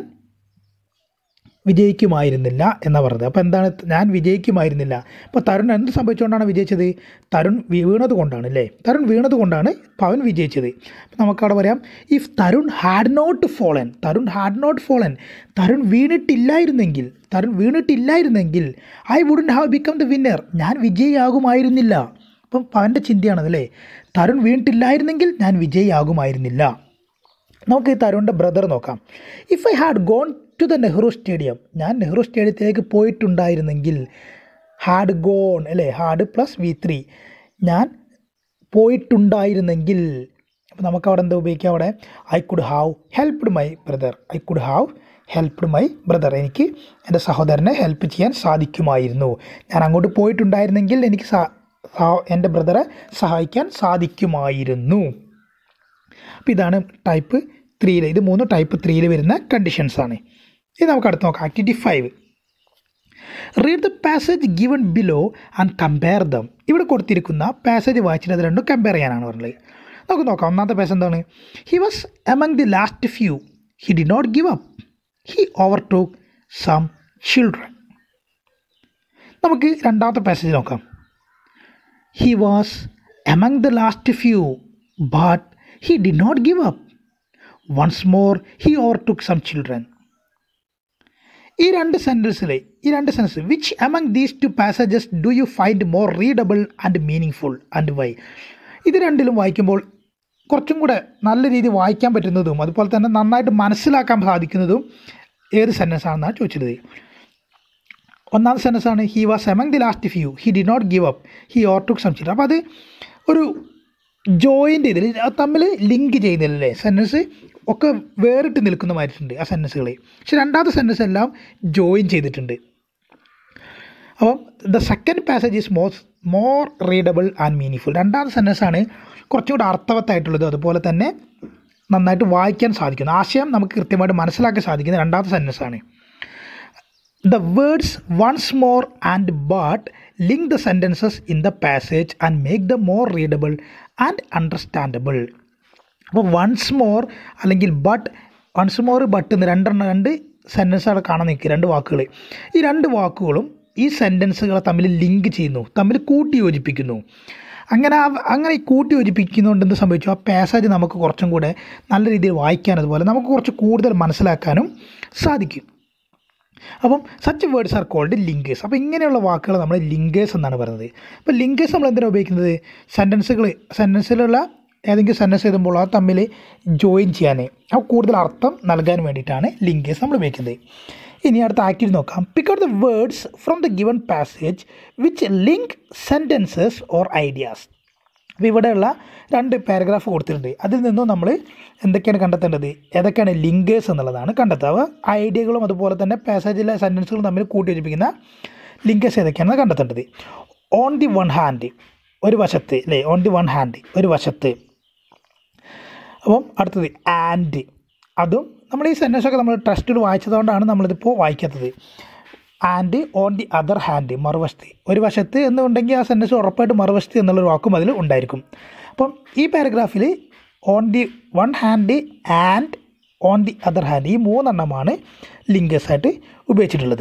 വിജയിക്കുമായിരുന്നില്ല എന്നാണ് പറഞ്ഞത് അപ്പോൾ എന്താണ് ഞാൻ വിജയിക്കുമായിരുന്നില്ല അപ്പോൾ തരുൺ എന്ത് സംഭവിച്ചുകൊണ്ടാണ് വിജയിച്ചത് തരുൺ വീണത് കൊണ്ടാണ് അല്ലേ തരുൺ വീണത് കൊണ്ടാണ് പവൻ വിജയിച്ചത് അപ്പോൾ നമുക്കവിടെ പറയാം if Tarun had not fallen Tarun had not fallen Tarun വീണിട്ടില്ലായിരുന്നെങ്കിൽ തരുൺ വീണിട്ടില്ലായിരുന്നെങ്കിൽ I wouldn't have become the winner ഞാൻ വിജയിയാകുമായിരുന്നില്ല അപ്പം പവൻ്റെ ചിന്തയാണത് അല്ലേ തരുൺ വീണിട്ടില്ലായിരുന്നെങ്കിൽ ഞാൻ വിജയിയാകുമായിരുന്നില്ല നമുക്ക് ഈ തരുണിൻ്റെ ബ്രദർ നോക്കാം if I had gone to the Nehru stadium ഞാൻ നെഹ്റു സ്റ്റേഡിയത്തിലേക്ക് പോയിട്ടുണ്ടായിരുന്നെങ്കിൽ ഹാഡ് ഗോൺ അല്ലേ ഹാഡ് പ്ലസ് വി ത്രീ ഞാൻ പോയിട്ടുണ്ടായിരുന്നെങ്കിൽ അപ്പോൾ നമുക്ക് അവിടെ എന്താ ഉപയോഗിക്കാം അവിടെ I could have helped my brother I could have helped my brother എനിക്ക് എൻ്റെ സഹോദരനെ ഹെൽപ്പ് ചെയ്യാൻ സാധിക്കുമായിരുന്നു ഞാൻ അങ്ങോട്ട് പോയിട്ടുണ്ടായിരുന്നെങ്കിൽ എനിക്ക് സാ സാ- എൻ്റെ ബ്രദറെ സഹായിക്കാൻ സാധിക്കുമായിരുന്നു അപ്പോൾ ഇതാണ് ടൈപ്പ് ത്രീയിൽ ഇത് മൂന്ന് ടൈപ്പ് ത്രീയിൽ വരുന്ന കണ്ടീഷൻസ് ആണ് ഇത് നമുക്ക് അടുത്ത് നോക്കാം activity five read the passage given below and compare them ഇവിടെ കൊടുത്തിരിക്കുന്ന പാസേജ് വായിച്ചിട്ട് അത് രണ്ടും കമ്പയർ ചെയ്യാനാണ് പറഞ്ഞത് നമുക്ക് നോക്കാം ഒന്നാമത്തെ പാസ് എന്താണ് he was among the last few he did not give up he overtook some children നമുക്ക് രണ്ടാമത്തെ പാസേജ് നോക്കാം he was among the last few but he did not give up once more he overtook some children ഈ രണ്ട് സെൻറ്റൻസിൽ ഈ രണ്ട് sentence which among these two passages do you find more readable and meaningful and why ഇത് രണ്ടിലും വായിക്കുമ്പോൾ കുറച്ചും കൂടെ നല്ല രീതിയിൽ വായിക്കാൻ പറ്റുന്നതും അതുപോലെ തന്നെ നന്നായിട്ട് മനസ്സിലാക്കാൻ സാധിക്കുന്നതും ഏത് സെൻറ്റൻസ് ആണെന്നാണ് ചോദിച്ചത് ഒന്നാമത്തെ സെൻറ്റൻസ് ആണ് he was among the last few he did not give up he overtook some children അപ്പോൾ അത് ഒരു ജോയിൻ്റ് ചെയ്തിൽ തമ്മിൽ ലിങ്ക് ചെയ്യുന്നില്ലല്ലേ സെൻറ്റൻസ് ഒക്കെ വേറിട്ട് നിൽക്കുന്ന മാതിരിട്ടുണ്ട് ആ സെൻറ്റൻസുകൾ പക്ഷെ രണ്ടാമത്തെ സെൻറ്റൻസ് എല്ലാം ജോയിൻ ചെയ്തിട്ടുണ്ട് അപ്പം the second passage is more more readable and meaningful രണ്ടാമത്തെ സെൻറ്റൻസ് ആണ് കുറച്ചുകൂടി അർത്ഥവത്തായിട്ടുള്ളത് അതുപോലെ തന്നെ നന്നായിട്ട് വായിക്കാൻ സാധിക്കുന്നു ആശയം നമുക്ക് കൃത്യമായിട്ട് മനസ്സിലാക്കാൻ സാധിക്കുന്ന രണ്ടാമത്തെ സെൻറ്റൻസ് ആണ് The words once more and but link the sentences in the passage and make them more readable and understandable. അപ്പോൾ വൺസ് മോർ അല്ലെങ്കിൽ ബട്ട് വൺസ് മോർ ബട്ട് എന്ന് രണ്ടെണ്ണം രണ്ട് സെൻറ്റൻസ് അവിടെ കാണാൻ നിൽക്കുക രണ്ട് വാക്കുകൾ ഈ രണ്ട് വാക്കുകളും ഈ സെൻറ്റൻസുകളെ തമ്മിൽ ലിങ്ക് ചെയ്യുന്നു തമ്മിൽ കൂട്ടി യോജിപ്പിക്കുന്നു അങ്ങനെ ആ- അങ്ങനെ ഈ കൂട്ടി യോജിപ്പിക്കുന്നതുകൊണ്ട് എന്ത് സംഭവിച്ചു ആ പാസേജ് നമുക്ക് കുറച്ചും കൂടെ നല്ല രീതിയിൽ വായിക്കാൻ അതുപോലെ നമുക്ക് കുറച്ച് കൂടുതൽ മനസ്സിലാക്കാനും സാധിക്കും അപ്പം such words are called linkers അപ്പോൾ ഇങ്ങനെയുള്ള വാക്കുകൾ നമ്മൾ ലിങ്കേഴ്സ് എന്നാണ് പറയുന്നത് അപ്പോൾ ലിങ്കേഴ്സ് നമ്മൾ എന്തിനാണ് ഉപയോഗിക്കുന്നത് സെൻറ്റൻസുകൾ സെൻറ്റൻസിലുള്ള ഏതെങ്കിലും സെൻറ്റൻസ് എഴുതുമ്പോൾ അത് തമ്മിൽ ജോയിൻ ചെയ്യാൻ ആ കൂടുതൽ അർത്ഥം നൽകാൻ വേണ്ടിയിട്ടാണ് ലിങ്കേഴ്സ് നമ്മൾ ഉപയോഗിക്കുന്നത് ഇനി അടുത്ത ആക്റ്റീവ് നോക്കാം pick out the words from the given passage which link sentences or ideas അപ്പോൾ ഇവിടെയുള്ള രണ്ട് പാരഗ്രാഫ് കൊടുത്തിട്ടുണ്ട് അതിൽ നിന്നും നമ്മൾ എന്തൊക്കെയാണ് കണ്ടെത്തേണ്ടത് ഏതൊക്കെയാണ് ലിങ്കേഴ്സ് എന്നുള്ളതാണ് കണ്ടെത്തുക ഐഡിയകളും അതുപോലെ തന്നെ പാസേജിലെ സെൻറ്റൻസുകളും തമ്മിൽ കൂട്ടി യോജിപ്പിക്കുന്ന ലിങ്കേഴ്സ് ഏതൊക്കെയാണെന്ന് കണ്ടെത്തേണ്ടത് ഓൺ ദി വൺ ഹാൻഡ് ഒരു വശത്ത് അല്ലേ ഓൺ ദി വൺ ഹാൻഡ് ഒരു വശത്ത് അപ്പം അടുത്തത് ആൻഡ് അതും നമ്മൾ ഈ സെൻറ്റൻസൊക്കെ നമ്മൾ ടെസ്റ്റിൽ വായിച്ചതുകൊണ്ടാണ് നമ്മളിതിപ്പോൾ വായിക്കാത്തത് and on the other hand മറുവശത്ത് ഒരു വശത്ത് എന്നുണ്ടെങ്കിൽ ആ സെൻറ്റൻസ് ഉറപ്പായിട്ട് മറുവശത്ത് എന്നുള്ളൊരു വാക്കും അതിൽ ഉണ്ടായിരിക്കും അപ്പം ഈ പാരഗ്രാഫിൽ on the one hand and on the other hand ഈ മൂന്നെണ്ണമാണ് ലിങ്കേഴ്സ് ആയിട്ട് ഉപയോഗിച്ചിട്ടുള്ളത്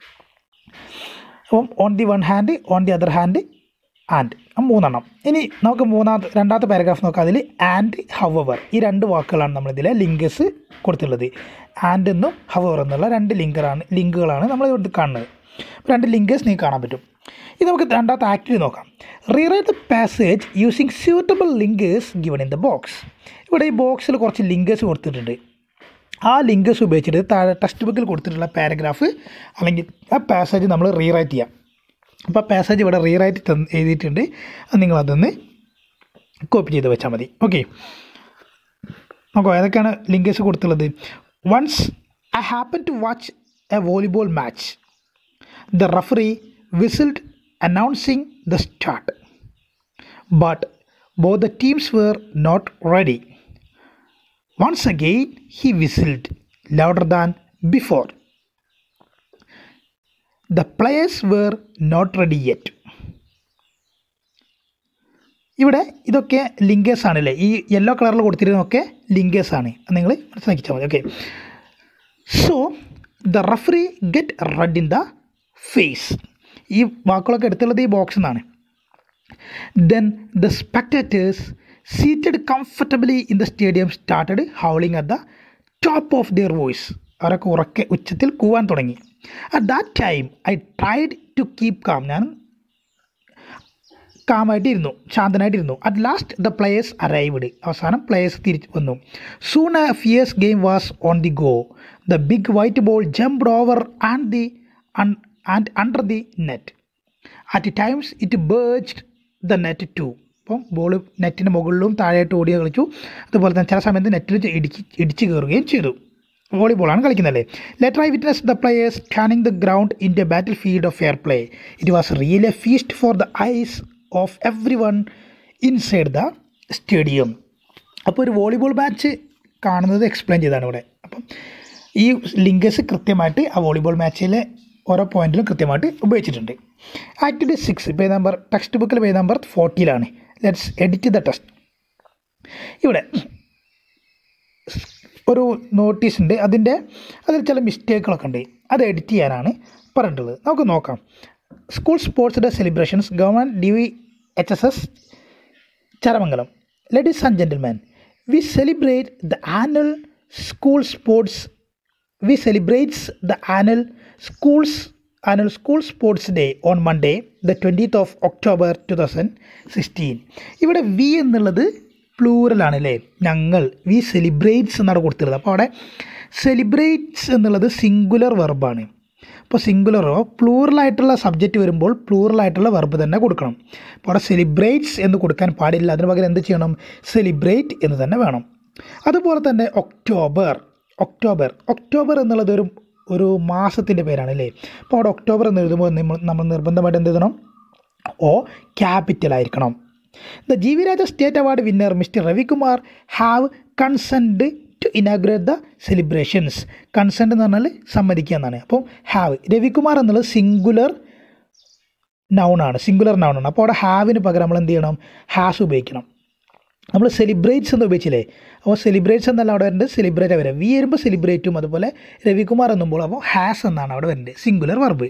അപ്പം on the one hand on the other hand and മൂന്നെണ്ണം ഇനി നമുക്ക് മൂന്നാമത്തെ രണ്ടാമത്തെ പാരഗ്രാഫ് നോക്കാം അതിൽ ആൻഡ് ഹവവർ ഈ രണ്ട് വാക്കുകളാണ് നമ്മളിതിലെ ലിങ്കേഴ്സ് കൊടുത്തിട്ടുള്ളത് ആൻഡ് എന്നും ഹവവർ എന്നുള്ള രണ്ട് ലിങ്കറാണ് ലിങ്കുകളാണ് നമ്മൾ ഇവിടെ കാണുന്നത് അപ്പോൾ രണ്ട് ലിങ്കേഴ്സ് നിങ്ങൾക്ക് കാണാൻ പറ്റും ഇത് നമുക്ക് രണ്ടാമത്തെ ആക്റ്റീവ് നോക്കാം rewrite the passage using suitable linkers given in the box ഇവിടെ ഈ ബോക്സിൽ കുറച്ച് ലിങ്കേഴ്സ് കൊടുത്തിട്ടുണ്ട് ആ ലിങ്കേഴ്സ് ഉപയോഗിച്ചിട്ട് താഴെ ടെക്സ്റ്റ് ബുക്കിൽ കൊടുത്തിട്ടുള്ള പാരഗ്രാഫ് അല്ലെങ്കിൽ ആ പാസേജ് നമ്മൾ റീറൈറ്റ് ചെയ്യാം അപ്പോൾ പാസേജ് ഇവിടെ റീറൈറ്റ് തന്ന് എഴുതിയിട്ടുണ്ട് അത് നിങ്ങളതൊന്ന് കോപ്പി ചെയ്ത് വെച്ചാൽ മതി ഓക്കെ നോക്കൂ ഏതൊക്കെയാണ് ലിങ്കേഴ്സ് കൊടുത്തുള്ളത് once I happen to watch a volleyball match the referee whistled announcing the start but both the teams were not ready once again he whistled louder than before the players were not ready yet ഇവിടെ ഇതൊക്കെ ലിങ്കേഴ്സ് ആണല്ലേ ഈ യെല്ലോ കളറിൽ കൊടുത്തിരുന്നതൊക്കെ ലിങ്കേഴ്സ് ആണ് അത് നിങ്ങൾ മനസ്സിലാക്കിച്ചാൽ മതി okay so the referee get red in the face ഈ വാക്കുകളൊക്കെ എടുത്തുള്ളത് ഈ ബോക്സിൽ നിന്നാണ് then the spectators seated comfortably in the stadium started howling at the top of their voice അവരൊക്കെ ഉറക്കെ ഉച്ചത്തിൽ കൂവാൻ തുടങ്ങി at that time I tried to keep calm ഞാൻ കാമായിട്ടിരുന്നു ശാന്തനായിട്ടിരുന്നു at last the players arrived അവസാനം പ്ലേയേഴ്സ് തിരിച്ചു വന്നു soon a fierce game was on the go the big white ball jumped over and the and under the net at times it barged the net to അപ്പം ബോൾ നെറ്റിന് മുകളിലും താഴെയായിട്ട് ഓടിയ കളിച്ചു അതുപോലെ തന്നെ ചില സമയത്ത് നെറ്റിൽ ഇടിച്ച് ഇടിച്ച് കയറുകയും ചെയ്തു വോളിബോളാണ് കളിക്കുന്നതല്ലേ later I witness the players scanning the ground in the battlefield of fair play it was real a feast for the eyes of everyone inside the stadium അപ്പോൾ ഒരു വോളിബോൾ മാച്ച് കാണുന്നത് എക്സ്പ്ലെയിൻ ചെയ്താണ് ഇവിടെ അപ്പം ഈ ലിങ്കേഴ്സ് കൃത്യമായിട്ട് ആ വോളിബോൾ മാച്ചിലെ ഓരോ പോയിന്റിലും കൃത്യമായിട്ട് ഉപയോഗിച്ചിട്ടുണ്ട് activity six page number text ബുക്കിൽ പേജ് നമ്പർ ഫോർട്ടിയിലാണ് ലെറ്റ്സ് എഡിറ്റ് ദ ടെക്സ്റ്റ് ഇവിടെ ഒരു നോട്ടീസ് ഉണ്ട് അതിൻ്റെ അതിൽ ചില മിസ്റ്റേക്കുകളൊക്കെ ഉണ്ട് അത് എഡിറ്റ് ചെയ്യാനാണ് പറഞ്ഞിട്ടുള്ളത് നമുക്ക് നോക്കാം school sports day celebrations government D V H S S Charamangalam ladies and gentleman we celebrate the annual school sports we celebrates the annual schools annual school sports day on Monday the twentieth of October two thousand sixteen ഇവിടെ വി എന്നുള്ളത് പ്ലൂറലാണ് അല്ലേ ഞങ്ങൾ വി സെലിബ്രേറ്റ്സ് എന്നാണ് കൊടുത്തിരുന്നത് അപ്പോൾ അവിടെ സെലിബ്രേറ്റ്സ് എന്നുള്ളത് സിംഗുലർ വെർബാണ് അപ്പോൾ സിംഗുലറോ പ്ലൂറലായിട്ടുള്ള സബ്ജക്റ്റ് വരുമ്പോൾ പ്ലൂറലായിട്ടുള്ള വെർബ് തന്നെ കൊടുക്കണം അപ്പോൾ അവിടെ സെലിബ്രേറ്റ്സ് എന്ന് കൊടുക്കാൻ പാടില്ല അതിന് പകരം എന്ത് ചെയ്യണം സെലിബ്രേറ്റ് എന്ന് തന്നെ വേണം അതുപോലെ തന്നെ ഒക്ടോബർ ഒക്ടോബർ ഒക്ടോബർ എന്നുള്ളത് ഒരു ഒരു മാസത്തിൻ്റെ പേരാണ് അല്ലേ അപ്പോൾ അവിടെ ഒക്ടോബർ എന്ന് എഴുതുമ്പോൾ നമ്മൾ നമ്മൾ നിർബന്ധമായിട്ട് എന്ത് എഴുതണം ഓ ക്യാപിറ്റൽ ആയിരിക്കണം the G V Raja state award winner mister Ravikumar have consented to inaugurate the celebrations consent എന്ന് പറഞ്ഞാൽ സമ്മതിക്കുക എന്നാണ് അപ്പോൾ ഹാവ് രവികുമാർ എന്നുള്ളത് സിംഗുലർ നൗണാണ് സിംഗുലർ നൗണാണ് അപ്പോൾ അവിടെ ഹാവിന് പകരം നമ്മൾ എന്ത് ചെയ്യണം ഹാസ് ഉപയോഗിക്കണം നമ്മൾ സെലിബ്രേറ്റ്സ് എന്ന് ഉപയോഗിച്ചില്ലേ അപ്പോൾ സെലിബ്രേറ്റ്സ് എന്നല്ല അവിടെ വരുന്നത് സെലിബ്രേറ്റ് വരാം വി വരുമ്പോൾ സെലിബ്രേറ്റും അതുപോലെ രവികുമാർ എന്നുമ്പോൾ അപ്പോൾ ഹാസ് എന്നാണ് അവിടെ വരുന്നത് singular verb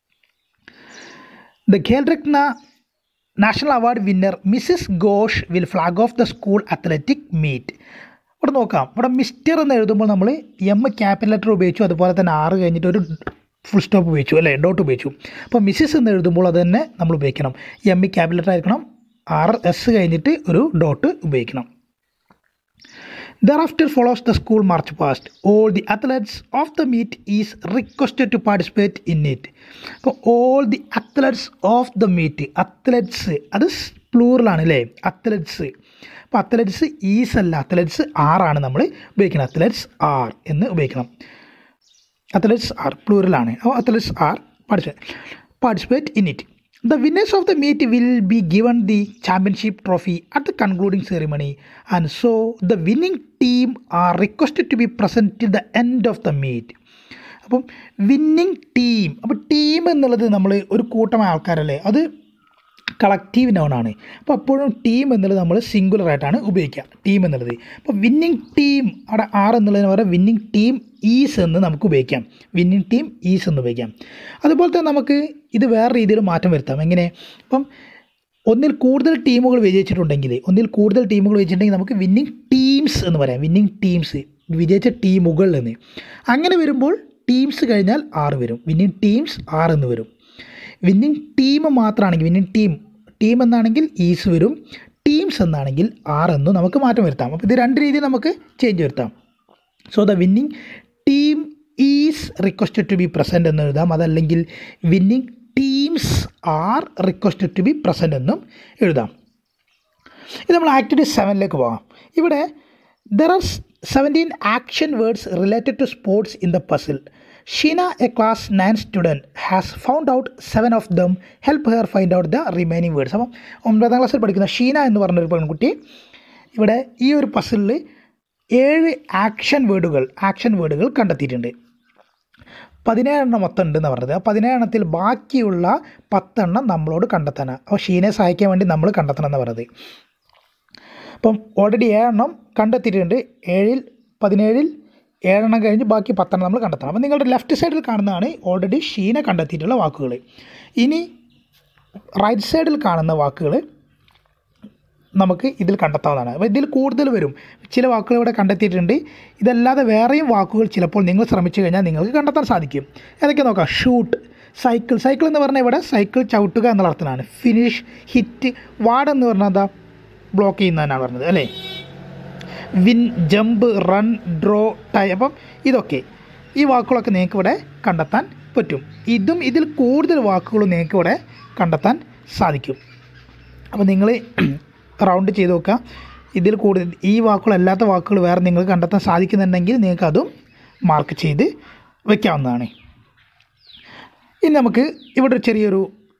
the Khel Ratna national award winner Mrs Ghosh will flag off the school athletic meet ഇവിടെ നോക്കാം ഇവിടെ മിസ്റ്റർ എന്ന് എഴുതുമ്പോൾ നമ്മൾ എം ക്യാപിറ്റൽ ലെറ്റർ ഉപയോഗിച്ചു അതുപോലെ തന്നെ ആറ് കഴിഞ്ഞിട്ട് ഒരു ഫുൾ സ്റ്റോപ്പ് ഉപയോഗിച്ചു അല്ലേ ഡോട്ട് ഉപയോഗിച്ചു അപ്പോൾ മിസ്സിസ് എന്ന് എഴുതുമ്പോൾ അത് തന്നെ നമ്മൾ ഉപയോഗിക്കണം എം ഇ ക്യാപിറ്റൽ ലെറ്റർ ആയിരിക്കണം ആർ എസ് കഴിഞ്ഞിട്ട് ഒരു ഡോട്ട് ഉപയോഗിക്കണം Thereafter follows the school march past. All the athletes of the meet is requested to participate in it. അപ്പോൾ all the athletes of the meet athletes അത് പ്ലൂറലാണ് അല്ലേ അത്ലറ്റ്സ് അപ്പോൾ അത്ലറ്റ്സ് ഈസ് അല്ല അത്ലറ്റ്സ് ആറാണ് നമ്മൾ ഉപയോഗിക്കുന്നത് അത്ലറ്റ്സ് ആർ എന്ന് ഉപയോഗിക്കണം അത്ലറ്റ്സ് ആർ പ്ലൂറലാണ് അപ്പോൾ athletes are participate participate in it the winners of the meet will be given the championship trophy at the concluding ceremony and so the winning team are requested to be present till the end of the meet അപ്പം വിന്നിംഗ് ടീം അപ്പോൾ ടീം എന്നുള്ളത് നമ്മൾ ഒരു കൂട്ടമായ ആൾക്കാരല്ലേ അത് കളക്റ്റീവ് നൗണാണ് അപ്പോൾ അപ്പോഴും ടീം എന്നുള്ളത് നമ്മൾ സിംഗുലർ ആയിട്ടാണ് ഉപയോഗിക്കുക ടീം എന്നുള്ളത് അപ്പോൾ വിന്നിംഗ് ടീം അവിടെ ആർ എന്നുള്ളതിന് പകരം വിന്നിംഗ് ടീം ഈസ് എന്ന് നമുക്ക് ഉപയോഗിക്കാം വിന്നിംഗ് ടീം ഈസ് എന്ന് ഉപയോഗിക്കാം അതുപോലെ തന്നെ നമുക്ക് ഇത് വേറെ രീതിയിൽ മാറ്റം വരുത്താം എങ്ങനെ ഇപ്പം ഒന്നിൽ കൂടുതൽ ടീമുകൾ വിജയിച്ചിട്ടുണ്ടെങ്കിൽ ഒന്നിൽ കൂടുതൽ ടീമുകൾ വിജയിച്ചിട്ടുണ്ടെങ്കിൽ നമുക്ക് വിന്നിംഗ് ടീംസ് എന്ന് പറയാം വിന്നിംഗ് ടീംസ് വിജയിച്ച ടീമുകൾ എന്ന് അങ്ങനെ വരുമ്പോൾ ടീംസ് കഴിഞ്ഞാൽ ആറ് വരും വിന്നിംഗ് ടീംസ് ആറ് എന്ന് വരും വിന്നിംഗ് ടീം മാത്രമാണെങ്കിൽ വിന്നിംഗ് ടീം ടീം എന്നാണെങ്കിൽ ഈസ് വരും ടീംസ് എന്നാണെങ്കിൽ ആർ എന്നും നമുക്ക് മാറ്റം വരുത്താം അപ്പോൾ ഇത് രണ്ട് രീതിയിൽ നമുക്ക് ചേഞ്ച് വരുത്താം so the winning team is requested to be present എന്ന് എഴുതാം അതല്ലെങ്കിൽ winning teams are requested to be present എന്നും എഴുതാം ഇത് നമ്മൾ ആക്ടിവിറ്റി സെവനിലേക്ക് പോകാം ഇവിടെ there are seventeen action words related to sports in the puzzle Sheena a class nine student has found out seven of them help her find out the remaining words അപ്പം ഒമ്പതാം ക്ലാസ്സിൽ പഠിക്കുന്ന ഷീന എന്ന് പറഞ്ഞൊരു പെൺകുട്ടി ഇവിടെ ഈ ഒരു പസിലിൽ ഏഴ് ആക്ഷൻ വേർഡുകൾ ആക്ഷൻ വേർഡുകൾ കണ്ടെത്തിയിട്ടുണ്ട് പതിനേഴെണ്ണം മൊത്തം ഉണ്ടെന്ന് പറഞ്ഞത് ആ പതിനേഴെണ്ണത്തിൽ ബാക്കിയുള്ള പത്തെണ്ണം നമ്മളോട് കണ്ടെത്താനാണ് അപ്പോൾ ഷീനെ സഹായിക്കാൻ വേണ്ടി നമ്മൾ കണ്ടെത്തണം എന്ന് പറയുന്നത് അപ്പം ഓൾറെഡി ഏഴെണ്ണം കണ്ടെത്തിയിട്ടുണ്ട് ഏഴിൽ പതിനേഴിൽ ഏഴെണ്ണം കഴിഞ്ഞ് ബാക്കി പത്തെണ്ണം നമ്മൾ കണ്ടെത്തണം അപ്പം നിങ്ങളുടെ ലെഫ്റ്റ് സൈഡിൽ കാണുന്നതാണ് ഓൾറെഡി ഷീനെ കണ്ടെത്തിയിട്ടുള്ള വാക്കുകൾ ഇനി റൈറ്റ് സൈഡിൽ കാണുന്ന വാക്കുകൾ നമുക്ക് ഇതിൽ കണ്ടെത്താവുന്നതാണ് അപ്പോൾ ഇതിൽ കൂടുതൽ വരും ചില വാക്കുകൾ ഇവിടെ കണ്ടെത്തിയിട്ടുണ്ട് ഇതല്ലാതെ വേറെയും വാക്കുകൾ ചിലപ്പോൾ നിങ്ങൾ ശ്രമിച്ചു കഴിഞ്ഞാൽ നിങ്ങൾക്ക് കണ്ടെത്താൻ സാധിക്കും ഏതൊക്കെ നോക്കാം ഷൂട്ട് സൈക്കിൾ സൈക്കിൾ എന്ന് പറഞ്ഞാൽ ഇവിടെ സൈക്കിൾ ചവിട്ടുക എന്നുള്ള അർത്ഥത്തിലാണ് ഫിനിഷ് ഹിറ്റ് വാർഡ് എന്ന് പറഞ്ഞാൽ എന്താ ബ്ലോക്ക് ചെയ്യുന്നതിനാണ് പറഞ്ഞത് അല്ലേ win jump run draw tie അപ്പം ഇതൊക്കെ ഈ വാക്കുകളൊക്കെ നിങ്ങൾക്ക് ഇവിടെ കണ്ടെത്താൻ പറ്റും ഇതും ഇതിൽ കൂടുതൽ വാക്കുകളും നിങ്ങൾക്ക് ഇവിടെ കണ്ടെത്താൻ സാധിക്കും അപ്പോൾ നിങ്ങൾ റൗണ്ട് ചെയ്ത് നോക്കുക ഇതിൽ കൂടുതൽ ഈ വാക്കുകളല്ലാത്ത വാക്കുകൾ വേറെ നിങ്ങൾക്ക് കണ്ടെത്താൻ സാധിക്കുന്നുണ്ടെങ്കിൽ നിങ്ങൾക്ക് അതും മാർക്ക് ചെയ്ത് വയ്ക്കാവുന്നതാണ് ഇനി നമുക്ക് ഇവിടെ ഒരു ചെറിയൊരു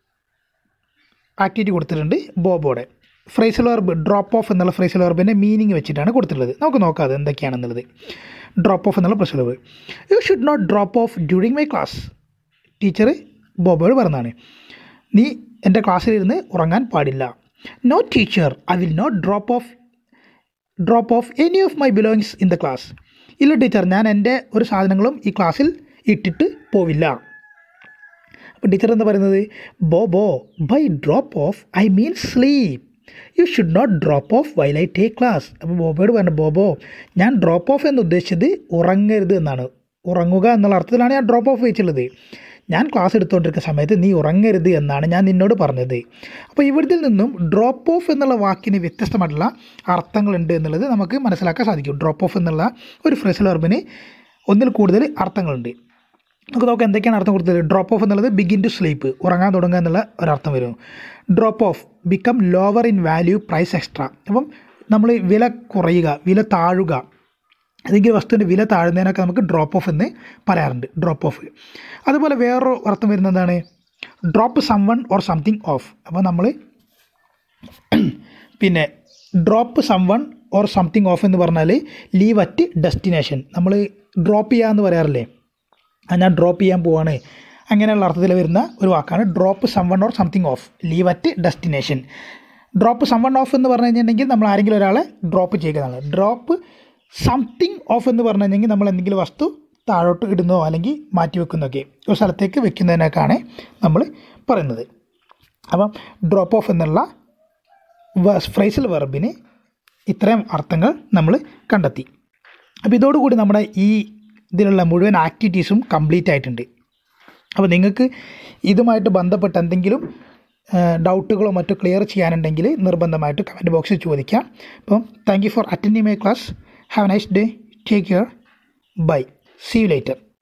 ആക്ടിവിറ്റി കൊടുത്തിട്ടുണ്ട് ബോബോടെ ഫ്രൈസൽ വെർബ് ഡ്രോപ്പ് ഓഫ് എന്നുള്ള ഫ്രൈസൽ വെർബിൻ്റെ മീനിങ് വെച്ചിട്ടാണ് കൊടുത്തിട്ടുള്ളത് നമുക്ക് നോക്കാം അത് എന്തൊക്കെയാണെന്നുള്ളത് ഡ്രോപ്പ് ഓഫ് എന്നുള്ള phrasal verb you should not drop off during my class teacher ബോബോയോട് പറഞ്ഞതാണ് നീ എൻ്റെ ക്ലാസ്സിലിരുന്ന് ഉറങ്ങാൻ പാടില്ല no teacher I will not drop off drop off any of my belongs in the class ഇല്ല ടീച്ചർ ഞാൻ എൻ്റെ ഒരു സാധനങ്ങളും ഈ ക്ലാസ്സിൽ ഇട്ടിട്ട് പോവില്ല അപ്പോൾ ടീച്ചർ എന്താ പറയുന്നത് Bobo by drop off I mean sleep you should not drop off while I take class അപ്പോൾ ബോബോയോട് പറഞ്ഞു ബോബോ ഞാൻ ഡ്രോപ്പ് ഓഫ് എന്ന് ഉദ്ദേശിച്ചത് ഉറങ്ങരുത് എന്നാണ് ഉറങ്ങുക എന്നുള്ള അർത്ഥത്തിലാണ് ഞാൻ ഡ്രോപ്പ് ഓഫ് വെച്ചുള്ളത് ഞാൻ ക്ലാസ് എടുത്തുകൊണ്ടിരിക്കുന്ന സമയത്ത് നീ ഉറങ്ങരുത് എന്നാണ് ഞാൻ നിന്നോട് പറഞ്ഞത് അപ്പോൾ ഇവിടത്തിൽ നിന്നും ഡ്രോപ്പ് ഓഫ് എന്നുള്ള വാക്കിന് വ്യത്യസ്തമായിട്ടുള്ള അർത്ഥങ്ങളുണ്ട് എന്നുള്ളത് നമുക്ക് മനസ്സിലാക്കാൻ സാധിക്കും ഡ്രോപ്പ് ഓഫ് എന്നുള്ള ഒരു ഫ്രസൽ വെർബിന് ഒന്നിൽ കൂടുതൽ അർത്ഥങ്ങളുണ്ട് നമുക്ക് നോക്കാം എന്തൊക്കെയാണ് അർത്ഥം കൊടുത്തത് ഡ്രോപ്പ് ഓഫ് എന്നുള്ളത് ബിഗിൻ ടു സ്ലീപ്പ് ഉറങ്ങാൻ തുടങ്ങുക എന്നുള്ള ഒരർത്ഥം വരും drop off become lower in value price extra അപ്പം നമ്മൾ വില കുറയുക വില താഴുക ഏതെങ്കിലും വസ്തുവിൻ്റെ വില താഴുന്നതിനൊക്കെ നമുക്ക് ഡ്രോപ്പ് ഓഫ് എന്ന് പറയാറുണ്ട് ഡ്രോപ്പ് ഓഫ് അതുപോലെ വേറൊരു അർത്ഥം വരുന്നത് എന്താണ് drop someone or something off അപ്പോൾ നമ്മൾ പിന്നെ drop someone or something off എന്ന് പറഞ്ഞാൽ ലീവ് അറ്റ് ഡെസ്റ്റിനേഷൻ നമ്മൾ ഡ്രോപ്പ് ചെയ്യുക എന്ന് പറയാറില്ലേ ആ ഞാൻ ഡ്രോപ്പ് ചെയ്യാൻ പോവാണ് അങ്ങനെയുള്ള അർത്ഥത്തിൽ വരുന്ന ഒരു വാക്കാണ് drop someone or something off leave at destination drop someone off എന്ന് പറഞ്ഞു കഴിഞ്ഞിട്ടുണ്ടെങ്കിൽ നമ്മൾ ആരെങ്കിലും ഒരാളെ ഡ്രോപ്പ് ചെയ്യുക എന്നാണ് ഡ്രോപ്പ് സംതിങ് ഓഫ് എന്ന് പറഞ്ഞു കഴിഞ്ഞെങ്കിൽ നമ്മൾ എന്തെങ്കിലും വസ്തു താഴോട്ട് ഇടുന്നോ അല്ലെങ്കിൽ മാറ്റി വെക്കുന്നതൊക്കെ ഒരു സ്ഥലത്തേക്ക് വെക്കുന്നതിനൊക്കെയാണ് നമ്മൾ പറയുന്നത് അപ്പം ഡ്രോപ്പ് ഓഫ് എന്നുള്ള ഫ്രൈസൽ വെർബിന് ഇത്രയും അർത്ഥങ്ങൾ നമ്മൾ കണ്ടെത്തി അപ്പോൾ ഇതോടുകൂടി നമ്മുടെ ഈ ഇതിലുള്ള മുഴുവൻ ആക്ടിവിറ്റീസും കംപ്ലീറ്റ് ആയിട്ടുണ്ട് അപ്പോൾ നിങ്ങൾക്ക് ഇതുമായിട്ട് ബന്ധപ്പെട്ട് എന്തെങ്കിലും ഡൗട്ടുകളോ മറ്റോ ക്ലിയർ ചെയ്യാനുണ്ടെങ്കിൽ നിർബന്ധമായിട്ട് കമൻറ്റ് ബോക്സിൽ ചോദിക്കാം അപ്പം thank you for attending my class have nice day take care bye see you later